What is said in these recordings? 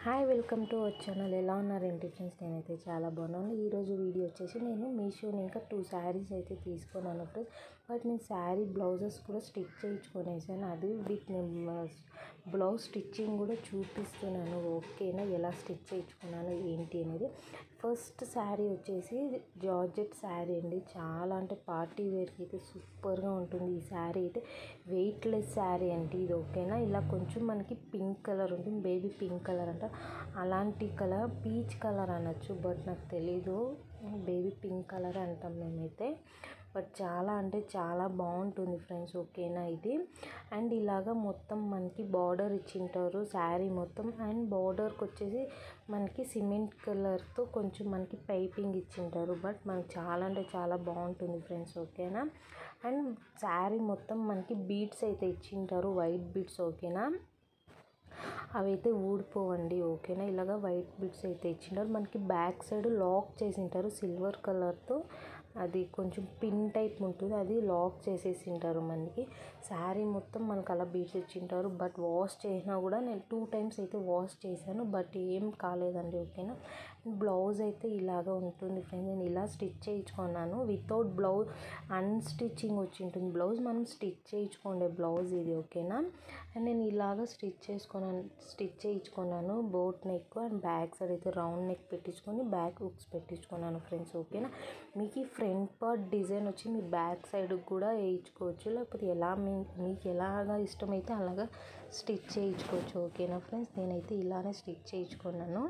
hi welcome to our channel ఎలా ఉన్నారు ఏంటి ఫ్రెండ్స్ నేనైతే చాలా బాగున్నాను ఈరోజు వీడియో వచ్చేసి నేను మీషోని ఇంకా టూ శారీస్ అయితే తీసుకున్నాను ఫ్రెండ్స్ బట్ నేను శారీ బ్లౌజెస్ కూడా స్టిచ్ చేయించుకొనేసాను అది విత్ బ్లౌజ్ స్టిచ్చింగ్ కూడా చూపిస్తున్నాను ఓకేనా ఎలా స్టిచ్ చేయించుకున్నాను ఏంటి అనేది ఫస్ట్ శారీ వచ్చేసి జార్జెట్ శారీ అండి చాలా అంటే పార్టీ వేర్కి అయితే సూపర్గా ఉంటుంది ఈ శారీ అయితే వెయిట్లెస్ శారీ అండి ఇది ఓకేనా ఇలా కొంచెం మనకి పింక్ కలర్ ఉంటుంది బేబీ పింక్ కలర్ అంట అలాంటి కలర్ పీచ్ కలర్ అనొచ్చు బట్ నాకు తెలీదు బేబీ పింక్ కలర్ అంటాం మేమైతే బట్ చాలా అంటే చాలా బాగుంటుంది ఫ్రెండ్స్ ఓకేనా ఇది అండ్ ఇలాగా మొత్తం మనకి బార్డర్ ఇచ్చింటారు శారీ మొత్తం అండ్ బార్డర్కి వచ్చేసి మనకి సిమెంట్ కలర్తో కొంచెం మనకి పైపింగ్ ఇచ్చింటారు బట్ మనకి చాలా అంటే చాలా బాగుంటుంది ఫ్రెండ్స్ ఓకేనా అండ్ శారీ మొత్తం మనకి బీడ్స్ అయితే ఇచ్చింటారు వైట్ బీడ్స్ ఓకేనా అవైతే ఊడిపోవండి ఓకేనా ఇలాగ వైట్ బిట్స్ అయితే ఇచ్చింటారు మనకి బ్యాక్ సైడ్ లాక్ చేసింటారు సిల్వర్ కలర్తో అది కొంచెం పిన్ టైప్ ఉంటుంది అది లాక్ చేసేసి ఉంటారు మనకి శారీ మొత్తం మనకు అలా బీట్స్ ఇచ్చింటారు బట్ వాష్ చేసినా కూడా నేను టూ టైమ్స్ అయితే వాష్ చేశాను బట్ ఏం కాలేదండి ఓకేనా బ్లౌజ్ అయితే ఇలాగ ఉంటుంది ఫ్రెండ్స్ నేను ఇలా స్టిచ్ చేయించుకున్నాను వితౌట్ బ్లౌజ్ అన్స్టిచ్చింగ్ వచ్చి ఉంటుంది బ్లౌజ్ మనం స్టిచ్ చేయించుకోండి బ్లౌజ్ ఇది ఓకేనా అండ్ నేను ఇలాగ స్టిచ్ చేసుకున్నాను స్టిచ్ చేయించుకున్నాను boat neck and back side అయితే రౌండ్ నెక్ పెట్టించుకొని బ్యాక్ హుక్స్ పెట్టించుకున్నాను ఫ్రెండ్స్ ఓకేనా మీకు ఈ ఫ్రంట్ పార్ట్ డిజైన్ వచ్చి మీ బ్యాక్ సైడ్ కూడా వేయించుకోవచ్చు లేకపోతే ఎలా మీ మీకు ఎలాగా ఇష్టమైతే అలాగా స్టిచ్ చేయించుకోవచ్చు ఓకేనా ఫ్రెండ్స్ నేనైతే ఇలానే స్టిచ్ చేయించుకున్నాను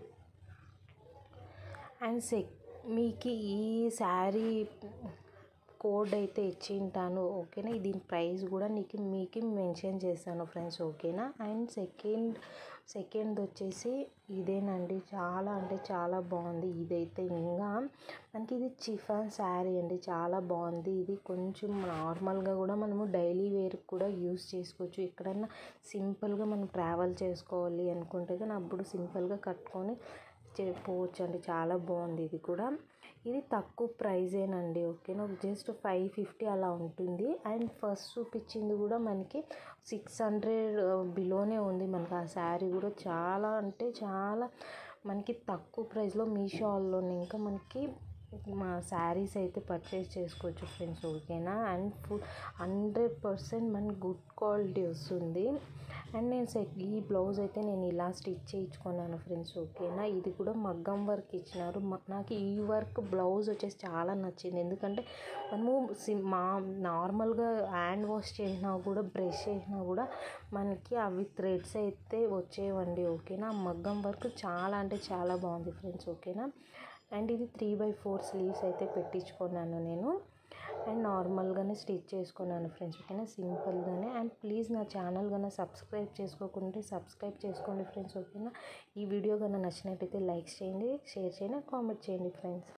అండ్ సెక్ మీకు ఈ శారీ కోడ్ అయితే ఇచ్చి ఉంటాను ఓకేనా దీని ప్రైస్ కూడా నీకు మీకు మెన్షన్ చేస్తాను ఫ్రెండ్స్ ఓకేనా అండ్ సెకండ్ సెకండ్ వచ్చేసి ఇదేనండి చాలా అంటే చాలా బాగుంది ఇదైతే ఇంకా మనకి ఇది చిఫాన్ శారీ అండి చాలా బాగుంది ఇది కొంచెం నార్మల్గా కూడా మనము డైలీ వేర్ కూడా యూస్ చేసుకోవచ్చు ఎక్కడన్నా సింపుల్గా మనం ట్రావెల్ చేసుకోవాలి అనుకుంటే కానీ అప్పుడు సింపుల్గా కట్టుకొని పోవచ్చు అండి చాలా బాగుంది ఇది కూడా ఇది తక్కువ ప్రైజేనండి ఓకేనా జస్ట్ ఫైవ్ ఫిఫ్టీ అలా ఉంటుంది అండ్ ఫస్ట్ చూపించింది కూడా మనకి సిక్స్ హండ్రెడ్ బిలోనే ఉంది మనకి ఆ శారీ కూడా చాలా అంటే చాలా మనకి తక్కువ ప్రైస్లో మీషోలో ఇంకా మనకి మా శారీస్ అయితే పర్చేస్ చేసుకోవచ్చు ఫ్రెండ్స్ ఓకేనా అండ్ ఫుల్ హండ్రెడ్ పర్సెంట్ మనకి గుడ్ క్వాలిటీ వస్తుంది అండ్ నేను సెట్ ఈ బ్లౌజ్ అయితే నేను ఇలా స్టిచ్ చేయించుకున్నాను ఫ్రెండ్స్ ఓకేనా ఇది కూడా మగ్గం వర్క్ ఇచ్చినారు నాకు ఈ వర్క్ బ్లౌజ్ వచ్చేసి చాలా నచ్చింది ఎందుకంటే మనము మా నార్మల్గా హ్యాండ్ వాష్ చేసినా కూడా బ్రష్ చేసినా కూడా మనకి అవి థ్రెడ్స్ అయితే వచ్చేవండి ఓకేనా మగ్గం వర్క్ చాలా అంటే చాలా బాగుంది ఫ్రెండ్స్ ఓకేనా అండ్ ఇది త్రీ బై ఫోర్ స్లీవ్స్ అయితే పెట్టించుకున్నాను నేను అండ్ నార్మల్గానే స్టిచ్ చేసుకున్నాను ఫ్రెండ్స్ ఓకేనా సింపుల్గానే అండ్ ప్లీజ్ నా ఛానల్ కన్నా సబ్స్క్రైబ్ చేసుకోకుంటే సబ్స్క్రైబ్ చేసుకోండి ఫ్రెండ్స్ ఓకేనా ఈ వీడియో కన్నా నచ్చినట్టయితే లైక్స్ చేయండి షేర్ చేయండి కామెంట్ చేయండి ఫ్రెండ్స్